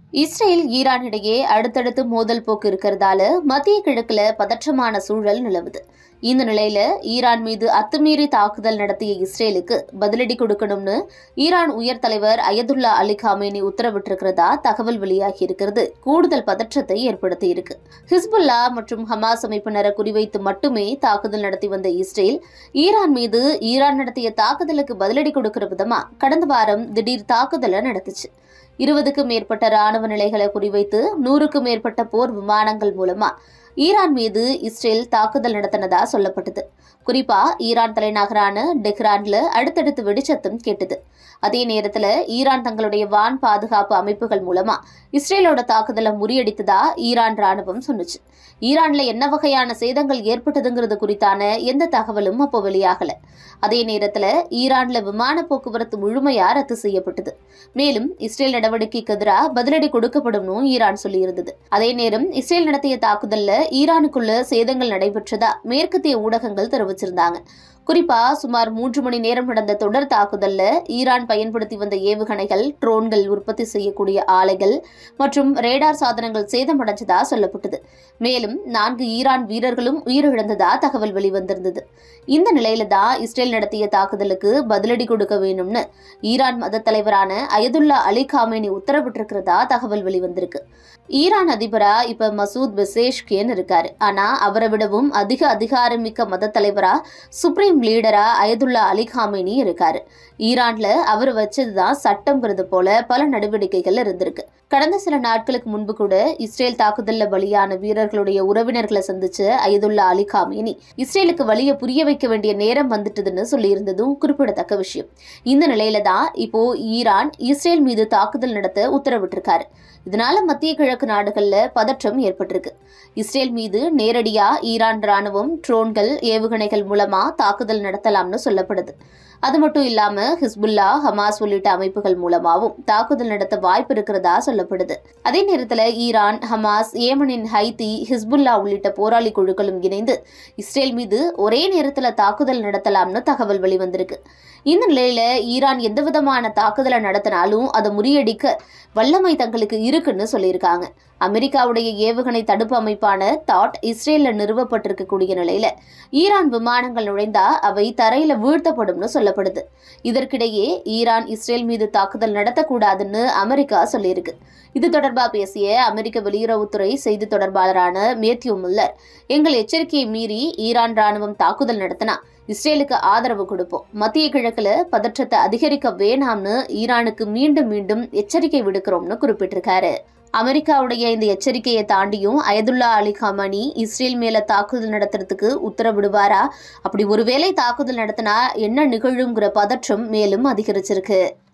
Israel Iran இடையே அடுத்தடுத்து மோதல் போக்கு இருக்கிறதால மத்திய கிழக்குல பதற்றமான சூழல் நிலவுது இந்த நிலையில ஈரான் மீது அத்துமீறி தாக்குதல் நடத்திய இஸ்ரேலுக்கு பதிலடி கொடுக்கணும்னு ஈரான் உயர் தலைவர் அயதுல்லா அலி காமேனி உத்தரவிட்டிருக்கிறதா தகவல் வெளியாகி இருக்கிறது கூடுதல் பதற்றத்தை ஏற்படுத்தி இருக்கு ஹிஸ்புல்லா மற்றும் ஹமாஸ் அமைப்பினரை குறிவைத்து மட்டுமே தாக்குதல் நடத்தி வந்த இஸ்ரேல் ஈரான் மீது ஈரான் நடத்திய தாக்குதலுக்கு பதிலடி கொடுக்கிற விதமா கடந்த வாரம் திடீர் தாக்குதலை நடத்துச்சு இருபதுக்கும் மேற்பட்ட ராணுவ நிலைகளை குறிவைத்து நூறுக்கும் மேற்பட்ட போர் விமானங்கள் மூலமா ஈரான் மீது இஸ்ரேல் தாக்குதல் நடத்தினதா சொல்லப்பட்டது குறிப்பா ஈரான் தலைநகரான டெஹ்ரான்ல அடுத்தடுத்து வெடிச்சத்தம் கேட்டது அதே நேரத்துல ஈரான் தங்களுடைய வான் பாதுகாப்பு அமைப்புகள் மூலமா இஸ்ரேலோட தாக்குதலை முறியடித்ததா ஈரான் ராணுவம் சொன்னுச்சு ஈரான்ல என்ன வகையான சேதங்கள் ஏற்பட்டதுங்கிறது குறித்தான எந்த தகவலும் அப்போ வெளியாகல அதே நேரத்துல ஈரான்ல விமான போக்குவரத்து முழுமையா ரத்து செய்யப்பட்டது மேலும் இஸ்ரேல் நடவடிக்கைக்கு எதிராக பதிலடி கொடுக்கப்படும் ஈரான் சொல்லியிருந்தது அதே நேரம் இஸ்ரேல் நடத்திய தாக்குதல்ல ஈரானுக்குள்ள சேதங்கள் நடைபெற்றதா மேற்கத்திய ஊடகங்கள் தெரிவிச்சிருந்தாங்க குறிப்பா சுமார் மூன்று மணி நேரம் நடந்த தொடர் தாக்குதல்ல ஈரான் பயன்படுத்தி வந்த ஏவுகணைகள் ட்ரோன்கள் உற்பத்தி செய்யக்கூடிய ஆலைகள் மற்றும் ரேடார் சாதனங்கள் சேதமடைஞ்சதா சொல்லப்பட்டது மேலும் நான்கு ஈரான் வீரர்களும் உயிரிழந்ததா தகவல் வெளிவந்திருந்தது இந்த நிலையில தான் இஸ்ரேல் நடத்திய தாக்குதலுக்கு பதிலடி கொடுக்க வேணும்னு ஈரான் மத தலைவரான அயதுல்லா அலி காமேனி உத்தரவிட்டிருக்கிறதா தகவல் வெளிவந்திருக்கு ஈரான் அதிபரா இப்ப மசூத் பெசேஷ்கேன் இருக்காரு ஆனா அவரை விடவும் அதிக அதிகாரமிக்க மத தலைவரா சுப்ரீம் லீடரா அயதுல்லா அலி காமேனி இருக்காரு ஈரான்ல அவர் வச்சதுதான் சட்டம்ங்கிறது போல பல நடவடிக்கைகள் இருந்திருக்கு கடந்த சில நாட்களுக்கு முன்பு கூட இஸ்ரேல் தாக்குதல்ல பலியான வீரர்களுடைய உறவினர்களை சந்திச்சு அயதுல்லா அலி காமேனி இஸ்ரேலுக்கு வழிய புரிய வைக்க வேண்டிய நேரம் வந்துட்டதுன்னு சொல்லியிருந்ததும் குறிப்பிடத்தக்க விஷயம் இந்த நிலையில தான் இப்போ ஈரான் இஸ்ரேல் மீது தாக்குதல் நடத்த உத்தரவிட்டிருக்காரு இதனால மத்திய கிழக்கு நாடுகள்ல பதற்றம் ஏற்பட்டிருக்கு இஸ்ரேல் மீது நேரடியா ஈரான் ராணுவம் ட்ரோன்கள் ஏவுகணைகள் மூலமா தாக்குதல் நடத்தலாம்னு சொல்லப்படுது அது மட்டும் இல்லாம ஹிஸ்புல்லா ஹமாஸ் உள்ளிட்ட அமைப்புகள் மூலமாவும் தாக்குதல் நடத்த வாய்ப்பு இருக்கிறதா சொல்லப்படுது அதே நேரத்துல ஈரான் ஹமாஸ் ஏமனின் ஹைத்தி ஹிஸ்புல்லா உள்ளிட்ட போராளி குழுக்களும் இணைந்து இஸ்ரேல் மீது ஒரே நேரத்துல தாக்குதல் நடத்தலாம்னு தகவல் வெளிவந்திருக்கு இந்த நிலையில ஈரான் எந்த விதமான தாக்குதலை நடத்தினாலும் அதை முறியடிக்க வல்லமை தங்களுக்கு இருக்குன்னு சொல்லியிருக்காங்க அமெரிக்காவுடைய ஏவுகணை தடுப்பு அமைப்பான தாட் இஸ்ரேல்ல நிறுவப்பட்டிருக்கக்கூடிய நிலையில ஈரான் விமானங்கள் நுழைந்தா அவை தரையில வீழ்த்தப்படும்னு சொல்லப்படுது இதற்கிடையே ஈரான் இஸ்ரேல் மீது தாக்குதல் நடத்தக்கூடாதுன்னு அமெரிக்கா சொல்லியிருக்கு இது தொடர்பா பேசிய அமெரிக்க வெளியுறவுத்துறை செய்தி தொடர்பாளரான மேத்யூ முல்லர் எங்கள் எச்சரிக்கையை மீறி ஈரான் ராணுவம் தாக்குதல் நடத்தினா இஸ்ரேலுக்கு ஆதரவு கொடுப்போம் மத்திய கிழக்குல பதற்றத்தை அதிகரிக்க வேணாம்னு ஈரானுக்கு மீண்டும் மீண்டும் எச்சரிக்கை விடுக்கிறோம்னு குறிப்பிட்டிருக்காரு அமெரிக்காவுடைய இந்த எச்சரிக்கையை தாண்டியும் அயதுல்லா அலி கமானி இஸ்ரேல் மேல தாக்குதல் நடத்துறதுக்கு உத்தரவிடுவாரா அப்படி ஒருவேளை தாக்குதல் நடத்தினா என்ன நிகழுங்கிற பதற்றம் மேலும் அதிகரிச்சிருக்கு